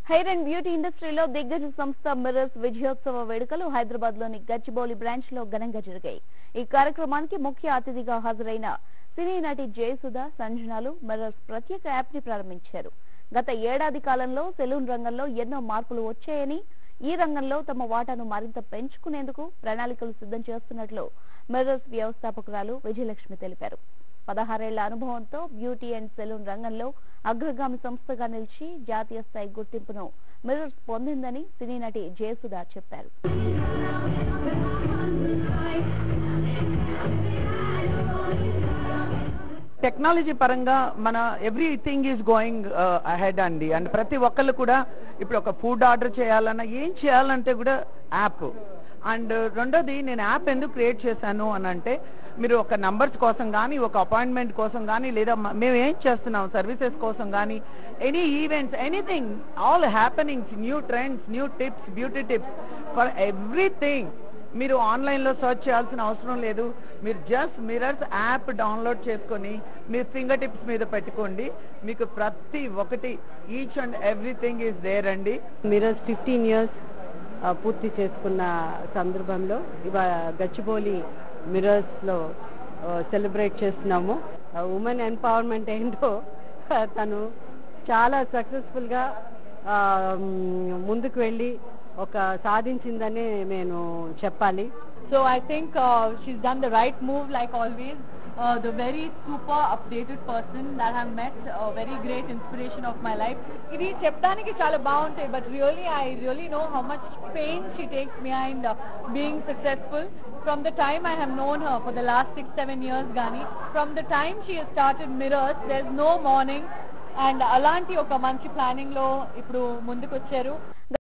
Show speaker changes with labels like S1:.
S1: Hair and beauty ఇండస్ట్రీలో దిగ్గజ సంస్థ మిర్రర్స్ విజయోత్సవ వేడుకలు హైదరాబాద్ లోని గచ్చిబౌలి బ్రాంచ్ లో ఘనంగా జరిగాయి ఈ కార్యక్రమానికి ముఖ్య అతిథిగా హాజరైన సినీ నటి జయసుధ సంజనాలు మిర్రర్స్ ప్రత్యేక యాప్ ని ప్రారంభించారు గత ఏడాది కాలంలో సెలూన్ రంగంలో ఎన్నో మార్పులు వచ్చాయని ఈ రంగంలో తమ వాటాను మరింత పెంచుకునేందుకు ప్రణాళికలు సిద్ధం చేస్తున్నట్లు మిర్రర్స్ వ్యవస్థాపకురాలు విజయలక్ష్మి తెలిపారు పదహారేళ్ల అనుభవంతో బ్యూటీ అండ్ సెలూన్ రంగంలో అగ్రగామి సంస్థగా నిలిచి జాతీయ స్థాయి గుర్తింపును మిర్రర్స్ పొందిందని సినీ నటి జయసుధ చెప్పారు
S2: టెక్నాలజీ పరంగా మన ఎవ్రీథింగ్ ఈజ్ గోయింగ్ అహెడ్ అండి అండ్ ప్రతి ఒక్కళ్ళు కూడా ఇప్పుడు ఒక ఫుడ్ ఆర్డర్ చేయాలన్నా ఏం చేయాలంటే కూడా యాప్ అండ్ రెండోది నేను యాప్ ఎందుకు క్రియేట్ చేశాను అని అంటే మీరు ఒక నంబర్స్ కోసం కానీ ఒక అపాయింట్మెంట్ కోసం కానీ లేదా మ- మేము ఏం చేస్తున్నాం సర్వీసెస్ కోసం కానీ any events anything all happenings new trends new tips beauty tips for everything మీరు ఆన్లైన్ లో సెర్చ్ చేయాల్సిన అవసరం లేదు మీరు జస్ట్ మిరర్స్ యాప్ డౌన్లోడ్ చేసుకొని మీ ఫింగర్ టిప్స్ మీద పెట్టుకోండి మీకు ప్రతి ఒక్కటి each and everything is there అండి
S3: మిరర్స్ ఫిఫ్టీన్ ఇయర్స్ పూర్తి చేసుకున్న సందర్భంలో ఇవాళ గచ్చిబౌలి మిరర్స్ లో సెలబ్రేట్ చేస్తున్నాము ఉమెన్ ఎంపవర్మెంట్ ఏంటో ఆ, తను చాలా సక్సెస్ఫుల్ గా ఆ, మ్, ముందుకు వెళ్ళి ఒక సాధించిందని నేను చెప్పాలి
S4: So I think uh, she's done the right move like always. Uh, the very super updated person that I've met, a very great inspiration of my life. ఇది చెప్పడానికి చాలా బాగుంటాయి but really I really know how much pain she takes behind being successful from the time I have known her for the last six seven years కానీ from the time she started Mirrors there no morning and అలాంటి ఒక మంచి planning లో ఇప్పుడు ముందుకు వచ్చారు